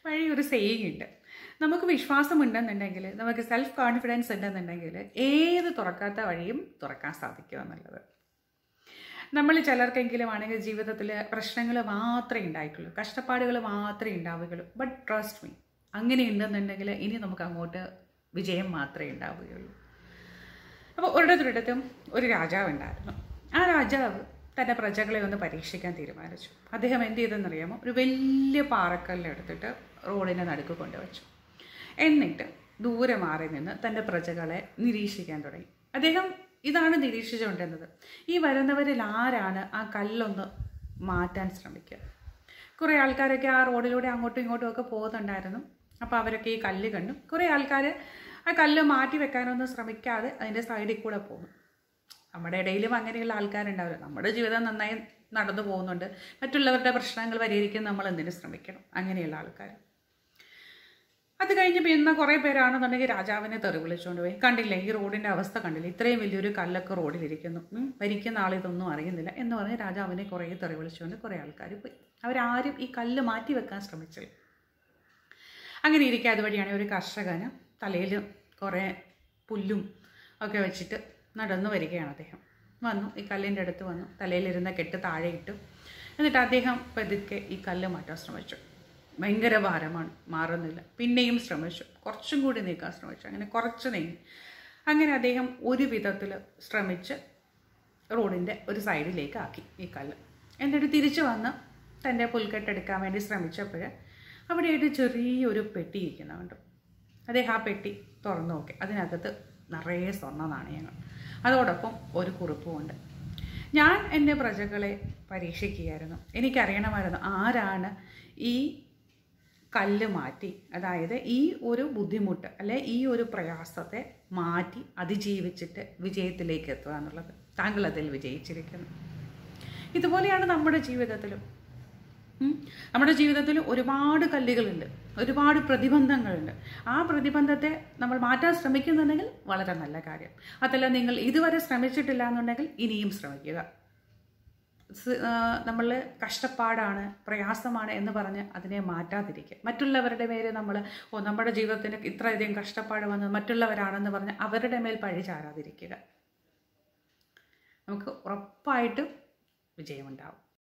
പഴയ ഒരു സെയിങ് ഉണ്ട് നമുക്ക് വിശ്വാസം ഉണ്ടെന്നുണ്ടെങ്കിൽ നമുക്ക് സെൽഫ് കോൺഫിഡൻസ് ഉണ്ടെന്നുണ്ടെങ്കിൽ ഏത് തുറക്കാത്ത വഴിയും തുറക്കാൻ സാധിക്കുക എന്നുള്ളത് നമ്മൾ ചിലർക്കെങ്കിലും ആണെങ്കിൽ ജീവിതത്തിൽ പ്രശ്നങ്ങൾ മാത്രമേ ഉണ്ടായിട്ടുള്ളൂ കഷ്ടപ്പാടുകൾ മാത്രമേ ഉണ്ടാവുകയുള്ളൂ ബട്ട് ട്രസ്റ്റ് മീ അങ്ങനെ ഉണ്ടെന്നുണ്ടെങ്കിൽ ഇനി നമുക്ക് അങ്ങോട്ട് വിജയം മാത്രമേ ഉണ്ടാവുകയുള്ളൂ അപ്പോൾ ഒരിടത്തൊരിടത്തും ഒരു രാജാവ് ഉണ്ടായിരുന്നു ആ രാജാവ് തൻ്റെ പ്രജകളെ ഒന്ന് പരീക്ഷിക്കാൻ തീരുമാനിച്ചു അദ്ദേഹം എന്ത് ചെയ്തെന്നറിയാമോ ഒരു വലിയ പാറക്കല്ല് എടുത്തിട്ട് റോഡിൻ്റെ നടുക്ക് കൊണ്ടുവച്ചു എന്നിട്ട് ദൂരെ മാറി നിന്ന് തൻ്റെ പ്രജകളെ നിരീക്ഷിക്കാൻ തുടങ്ങി അദ്ദേഹം ഇതാണ് നിരീക്ഷിച്ചുകൊണ്ടിരുന്നത് ഈ വരുന്നവരിൽ ആരാണ് ആ കല്ലൊന്ന് മാറ്റാൻ ശ്രമിക്കുക കുറേ ആൾക്കാരൊക്കെ ആ റോഡിലൂടെ അങ്ങോട്ടും ഇങ്ങോട്ടും ഒക്കെ പോകുന്നുണ്ടായിരുന്നു അപ്പോൾ അവരൊക്കെ ഈ കല്ല് കണ്ടു കുറേ ആൾക്കാർ ആ കല്ല് മാറ്റി വെക്കാനൊന്നും ശ്രമിക്കാതെ അതിൻ്റെ സൈഡിൽ കൂടെ പോകും നമ്മുടെ ഇടയിലും അങ്ങനെയുള്ള ആൾക്കാരുണ്ടാവില്ല നമ്മുടെ ജീവിതം നന്നായി നടന്നു പോകുന്നുണ്ട് മറ്റുള്ളവരുടെ പ്രശ്നങ്ങൾ പരിഹരിക്കാൻ നമ്മൾ എന്തിനു ശ്രമിക്കണം അങ്ങനെയുള്ള ആൾക്കാർ അത് കഴിഞ്ഞ് പിന്നെ കുറേ പേരാണെന്നുണ്ടെങ്കിൽ രാജാവിനെ തെറി വിളിച്ചുകൊണ്ട് പോയി കണ്ടില്ലേ ഈ റോഡിൻ്റെ അവസ്ഥ കണ്ടില്ലേ ഇത്രയും വലിയൊരു കല്ലൊക്കെ റോഡിലിരിക്കുന്നു ഉം, ഭരിക്കുന്ന ആളിതൊന്നും അറിയുന്നില്ല എന്ന് പറഞ്ഞ് രാജാവിനെ കുറേ തെറി വിളിച്ചുകൊണ്ട് കുറേ ആൾക്കാർ പോയി അവരാരും ഈ കല്ല് മാറ്റി വെക്കാൻ ശ്രമിച്ചില്ല അങ്ങനെ ഇരിക്കെ അതുവഴിയാണ് ഒരു കർഷകന് തലയിൽ കുറേ പുല്ലും ഒക്കെ വെച്ചിട്ട് നടന്നു വരികയാണ് അദ്ദേഹം വന്നു ഈ കല്ലിൻ്റെ അടുത്ത് വന്നു തലയിലിരുന്ന കെട്ട് താഴെ ഇട്ടു എന്നിട്ട് അദ്ദേഹം പതുക്കെ ഈ കല്ല് മാറ്റാൻ ശ്രമിച്ചു ഭയങ്കര ഭാരമാണ് മാറുന്നില്ല പിന്നെയും ശ്രമിച്ചു കുറച്ചും കൂടി നീക്കാൻ ശ്രമിച്ചു അങ്ങനെ കുറച്ച് നീങ്ങി അങ്ങനെ അദ്ദേഹം ഒരു വിധത്തിൽ ശ്രമിച്ച് റോഡിൻ്റെ ഒരു സൈഡിലേക്ക് ആക്കി ഈ കല്ല് എന്നിട്ട് തിരിച്ചു വന്ന് തൻ്റെ പുൽക്കെട്ടെടുക്കാൻ വേണ്ടി ശ്രമിച്ചപ്പോൾ അവിടെയായിട്ട് ചെറിയൊരു പെട്ടി ഇരിക്കുന്നുണ്ട് അദ്ദേഹം ആ പെട്ടി തുറന്നു നോക്കി അതിനകത്ത് നിറയെ സ്വർണ്ണ നാണയങ്ങൾ അതോടൊപ്പം ഒരു കുറിപ്പുമുണ്ട് ഞാൻ എൻ്റെ പ്രജകളെ പരീക്ഷിക്കുകയായിരുന്നു എനിക്കറിയണമായിരുന്നു ആരാണ് ഈ കല്ല് മാറ്റി അതായത് ഈ ഒരു ബുദ്ധിമുട്ട് അല്ലെ ഈ ഒരു പ്രയാസത്തെ മാറ്റി അതിജീവിച്ചിട്ട് വിജയത്തിലേക്ക് എത്തുക എന്നുള്ളത് താങ്കൾ അതിൽ വിജയിച്ചിരിക്കുന്നു ഇതുപോലെയാണ് നമ്മുടെ ജീവിതത്തിലും ഉം. നമ്മുടെ ജീവിതത്തിൽ ഒരുപാട് കല്ലുകളുണ്ട് ഒരുപാട് പ്രതിബന്ധങ്ങളുണ്ട് ആ പ്രതിബന്ധത്തെ നമ്മൾ മാറ്റാൻ ശ്രമിക്കുന്നുണ്ടെങ്കിൽ വളരെ നല്ല കാര്യം അതല്ല നിങ്ങൾ ഇതുവരെ ശ്രമിച്ചിട്ടില്ല എന്നുണ്ടെങ്കിൽ ഇനിയും ശ്രമിക്കുക നമ്മൾ കഷ്ടപ്പാടാണ് പ്രയാസമാണ് എന്ന് പറഞ്ഞ് അതിനെ മാറ്റാതിരിക്കുക മറ്റുള്ളവരുടെ മേലെ നമ്മൾ ഓ നമ്മുടെ ജീവിതത്തിന് ഇത്രയധികം കഷ്ടപ്പാട് വന്നത് മറ്റുള്ളവരാണെന്ന് പറഞ്ഞ് അവരുടെ മേൽ പഴി ചാരാതിരിക്കുക നമുക്ക് ഉറപ്പായിട്ടും വിജയമുണ്ടാവും